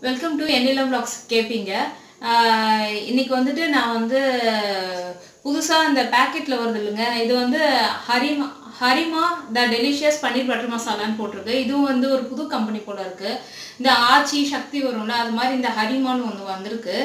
welcome to NLM vlogs கேட்பீங்க ஆஹ் இன்னைக்கு வந்துட்டு நான் வந்து புதுசாக இந்த பேக்கெட்டில் வருது இல்லைங்க இது வந்து Harima Harima the delicious paneer butter மசாலான்னு போட்டிருக்கு இதுவும் வந்து ஒரு புது கம்பெனி போல இருக்கு இந்த ஆச்சி சக்தி வரும்ல அது மாதிரி இந்த ஹரிமான்னு ஒன்று வந்திருக்கு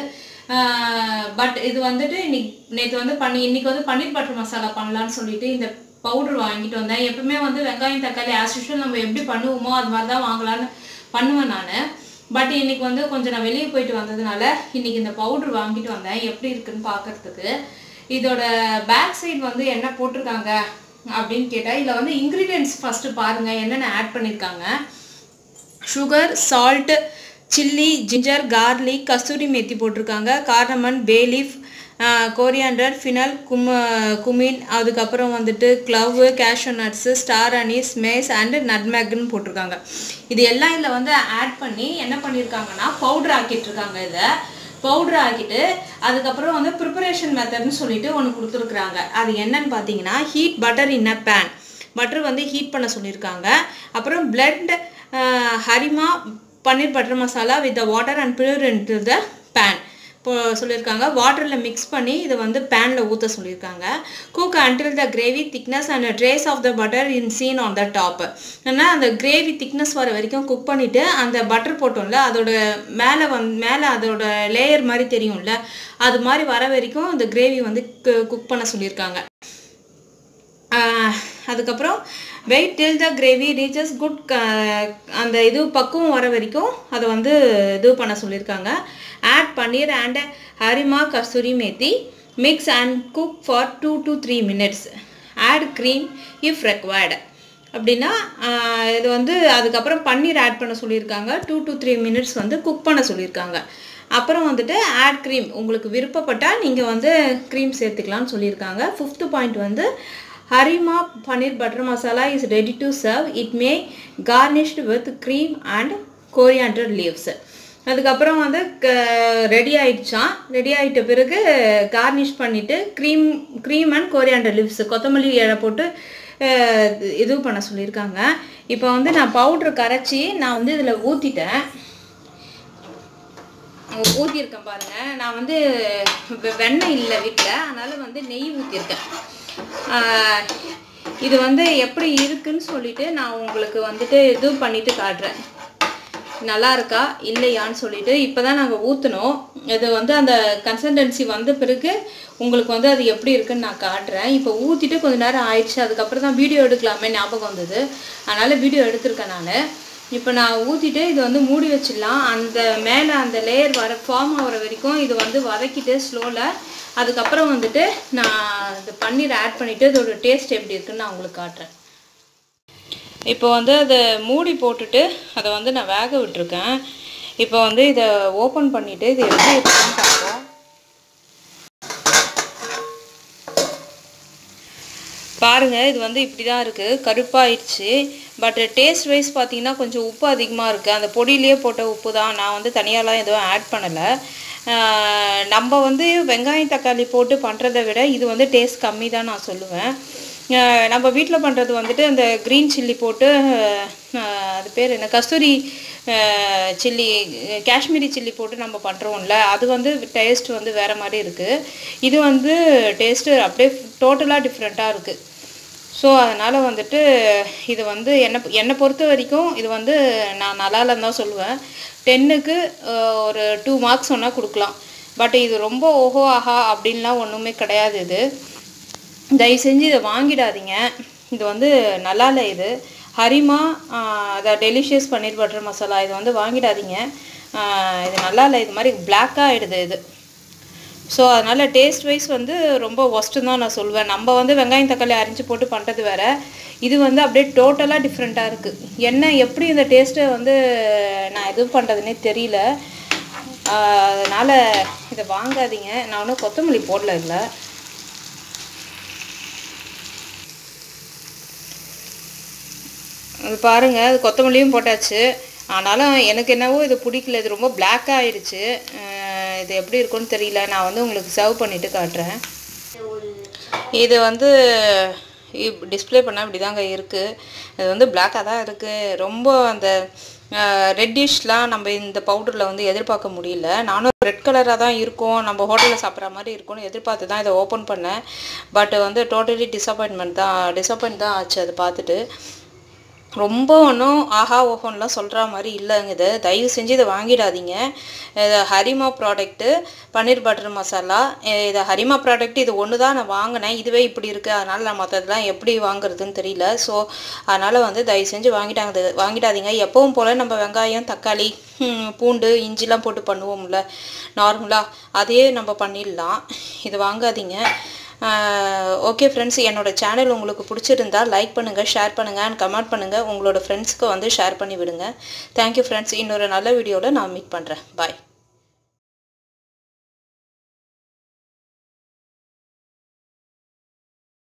பட் இது வந்துட்டு இன்னைக்கு நேற்று வந்து பண்ணி இன்னைக்கு வந்து பன்னீர் பட்டர் மசாலா பண்ணலான்னு சொல்லிட்டு இந்த பவுடர் வாங்கிட்டு வந்தேன் எப்பவுமே வந்து வெங்காயம் தக்காளி ஆஸ் யூஷுவல் நம்ம எப்படி பண்ணுவோமோ அது மாதிரி தான் வாங்கலான்னு பண்ணுவேன் நான் பட் இன்னைக்கு வந்து கொஞ்சம் நான் வெளியே போயிட்டு வந்ததுனால இன்னைக்கு இந்த பவுடர் வாங்கிட்டு வந்தேன் எப்படி இருக்குன்னு பார்க்கறதுக்கு இதோட பேக் சைடு வந்து என்ன போட்டிருக்காங்க அப்படின்னு கேட்டால் இதில் வந்து இன்க்ரீடியன்ட்ஸ் ஃபஸ்ட்டு பாருங்கள் என்னென்ன ஆட் பண்ணியிருக்காங்க sugar salt chilli ginger garlic kasuri methi போட்டிருக்காங்க கார்னமன் பேலீஃப் கோரியாண்டர் ஃபினல் கும் குமின் அதுக்கப்புறம் வந்துட்டு clove cashew nuts star anise mace and நட்மேக்னு போட்டிருக்காங்க இது எல்லாம் இதில் வந்து ஆட் பண்ணி என்ன பண்ணியிருக்காங்கன்னா பவுடர் ஆக்கிட்டு இருக்காங்க இதை பவுடர் ஆக்கிட்டு அதுக்கப்புறம் வந்து ப்ரிப்பரேஷன் மெத்தட்னு சொல்லிட்டு ஒன்று கொடுத்துருக்குறாங்க அது என்னன்னு பார்த்தீங்கன்னா heat butter in a pan butter வந்து ஹீட் பண்ண சொல்லியிருக்காங்க அப்புறம் blend Harima paneer butter masala with water and puree into the pan இப்போ சொல்லியிருக்காங்க வாட்டரில் மிக்ஸ் பண்ணி இதை வந்து பேனில் ஊற்ற சொல்லியிருக்காங்க cook until the gravy thickness and trace of the butter in seen on the top ஏன்னா அந்த கிரேவி திக்னஸ் வர வரைக்கும் குக் பண்ணிவிட்டு அந்த பட்டர் போட்டோம்ல அதோட மேலே வந் மேலே அதோட லேயர் மாதிரி தெரியும்ல அது மாதிரி வர வரைக்கும் அந்த கிரேவி வந்து குக் பண்ண சொல்லியிருக்காங்க அதுக்கப்புறம் wait till the gravy reaches good அந்த இது பக்குவம் வர வரைக்கும் அதை வந்து இது பண்ண சொல்லியிருக்காங்க add paneer and Harima kasuri methi mix and cook for two to three minutes add cream if required அப்படின்னா இது வந்து அதுக்கப்புறம் பன்னீர் ஆட் பண்ண சொல்லியிருக்காங்க டூ டு த்ரீ மினிட்ஸ் வந்து குக் பண்ண சொல்லியிருக்காங்க அப்புறம் வந்துட்டு ஆட் க்ரீம் உங்களுக்கு விருப்பப்பட்டால் நீங்கள் வந்து க்ரீம் சேர்த்துக்கலாம்னு சொல்லியிருக்காங்க ஃபிஃப்த்து பாயிண்ட் வந்து Harima paneer butter masala is ready to serve it may garnished with cream and coriander leaves அதுக்கப்புறம் வந்து ரெடி ஆயிடுச்சான் ரெடி ஆகிட்ட பிறகு கார்னிஷ் பண்ணிவிட்டு cream cream and coriander leaves கொத்தமல்லி இலை போட்டு இது பண்ண சொல்லியிருக்காங்க இப்போ வந்து நான் பவுட்ரு கரைச்சி நான் வந்து இதில் ஊற்றிட்டேன் ஊற்றிருக்கேன் பாருங்கள் நான் வந்து வெண்ணெய் இல்லை வீட்டில் அதனால் வந்து நெய் ஊற்றிருக்கேன் இது வந்து எப்படி இருக்குன்னு சொல்லிட்டு நான் உங்களுக்கு வந்துட்டு இது பண்ணிட்டு காட்டுறேன் நல்லா இருக்கா இல்லையான்னு சொல்லிட்டு இப்போ தான் நாங்கள் ஊற்றினோம் இது வந்து அந்த கன்சன்டென்சி வந்த பிறகு உங்களுக்கு வந்து அது எப்படி இருக்குன்னு நான் காட்டுறேன் இப்போ ஊற்றிட்டு கொஞ்ச நேரம் ஆயிடுச்சு அதுக்கப்புறம் தான் வீடியோ எடுக்கலாமே ஞாபகம் வந்தது அதனால் வீடியோ எடுத்திருக்கேன் நான் இப்போ நான் ஊற்றிட்டு இது வந்து மூடி வச்சிடலாம் அந்த மேலே அந்த லேயர் வர ஃபார்ம் ஆகிற வரைக்கும் இது வந்து வதக்கிட்டு ஸ்லோவில் அதுக்கப்புறம் வந்துட்டு நான் இந்த பன்னீர் ஆட் பண்ணிவிட்டு இதோட டேஸ்ட் எப்படி இருக்குன்னு நான் உங்களுக்கு காட்டுறேன் இப்போ வந்து அதை மூடி போட்டுட்டு அதை வந்து நான் வேக விட்டுருக்கேன் இப்போ வந்து இதை ஓப்பன் பண்ணிவிட்டு இது எப்படி இருக்குன்னு பார்ப்போம் பாருங்கள் இது வந்து இப்படி தான் இருக்குது கருப்பாயிடுச்சு பட் டேஸ்ட் வைஸ் பார்த்தீங்கன்னா கொஞ்சம் உப்பு அதிகமாக இருக்குது அந்த பொடியிலே போட்ட உப்பு தான் நான் வந்து தனியாலாம் எதுவும் ஆட் பண்ணலை நம்ம வந்து வெங்காயம் தக்காளி போட்டு பண்ணுறதை விட இது வந்து டேஸ்ட் கம்மி தான் நான் சொல்லுவேன் நம்ம வீட்டில் பண்ணுறது வந்துட்டு அந்த க்ரீன் சில்லி போட்டு அது பேர் என்ன கஸ்தூரி சில்லி காஷ்மீரி சில்லி போட்டு நம்ம பண்ணுறோம்ல அது வந்து டேஸ்ட் வந்து வேறு மாதிரி இருக்குது இது வந்து டேஸ்ட்டு அப்படியே டோட்டலாக டிஃப்ரெண்ட்டாக இருக்குது ஸோ அதனால் வந்துட்டு இது வந்து என்னை என்னை பொறுத்த வரைக்கும் இது வந்து நான் நல்லா இல்லைன்னு தான் சொல்லுவேன் டென்னுக்கு ஒரு டூ மார்க்ஸ் ஒன்றா கொடுக்கலாம் பட் இது ரொம்ப ஓஹோ ஆஹா அப்படின்லாம் ஒன்றுமே கிடையாது இது தயவு செஞ்சு இதை வாங்கிடாதீங்க இது வந்து நல்லா இல்லை இது ஹரிமா அதை டெலிஷியஸ் பன்னீர் பட்டர் மசாலா இது வந்து வாங்கிடாதீங்க இது நல்லா இல்லை இது மாதிரி பிளாக்காக ஆகிடுது இது ஸோ அதனால் டேஸ்ட் வைஸ் வந்து ரொம்ப ஒஸ்ட்டு தான் நான் சொல்லுவேன் நம்ம வந்து வெங்காயம் தக்காளி அரிஞ்சு போட்டு பண்ணுறது வேறு இது வந்து அப்படியே டோட்டலாக டிஃப்ரெண்ட்டாக இருக்குது என்ன எப்படி இந்த டேஸ்ட்டை வந்து நான் இது பண்ணுறதுனே தெரியல அதனால் இதை வாங்காதீங்க நான் ஒன்றும் கொத்தமல்லி போடல இல்லை அது பாருங்கள் அது கொத்தமல்லியும் போட்டாச்சு ஆனாலும் எனக்கு என்னவோ இது பிடிக்கல இது ரொம்ப பிளாக்காக ஆயிடுச்சு இது எப்படி இருக்குன்னு தெரியல நான் வந்து உங்களுக்கு சர்வ் பண்ணிவிட்டு காட்டுறேன் இது வந்து டிஸ்பிளே பண்ணால் இப்படி தாங்க இருக்குது இது வந்து பிளாக்காக தான் இருக்குது ரொம்ப அந்த ரெட்டிஷ்லாம் நம்ம இந்த பவுடரில் வந்து எதிர்பார்க்க முடியல நானும் ரெட் கலராக தான் இருக்கும் நம்ம ஹோட்டலில் சாப்பிட்ற மாதிரி இருக்கும்னு எதிர்பார்த்து தான் இதை ஓப்பன் பண்ணேன் பட் வந்து டோட்டலி டிசப்பாயின்மெண்ட் தான் டிசப்பாயிண்ட் தான் ஆச்சு அதை பார்த்துட்டு ரொம்ப ஒன்றும் ஆஹா ஓஹோன்லாம் சொல்கிற மாதிரி இல்லைங்க இது தயவு செஞ்சு இதை வாங்கிடாதீங்க இது Harima product paneer butter masala அஹ் இது ஹரிமா ப்ராடக்ட் இது ஒன்று தான் நான் வாங்கினேன் இதுவே இப்படி இருக்குது அதனால் நான் மற்றதெல்லாம் எப்படி வாங்குறதுன்னு தெரியல ஸோ அதனால் வந்து தயவு செஞ்சு வாங்கிட்டாங்க வாங்கிடாதீங்க எப்பவும் போல் நம்ம வெங்காயம் தக்காளி ஹம், பூண்டு இஞ்சிலாம் போட்டு பண்ணுவோம்ல நார்மலாக அதையே நம்ம பண்ணிடலாம் இது வாங்காதீங்க ஓகே ஃப்ரெண்ட்ஸ் என்னோட சேனல் உங்களுக்கு பிடிச்சிருந்தா லைக் பண்ணுங்கள் ஷேர் பண்ணுங்கள் அண்ட் கமெண்ட் பண்ணுங்கள் உங்களோட ஃப்ரெண்ட்ஸ்க்கு வந்து ஷேர் பண்ணி விடுங்க தேங்க்யூ ஃப்ரெண்ட்ஸ் இன்னொரு நல்ல வீடியோவில் நான் மீட் பண்ணுறேன் பாய்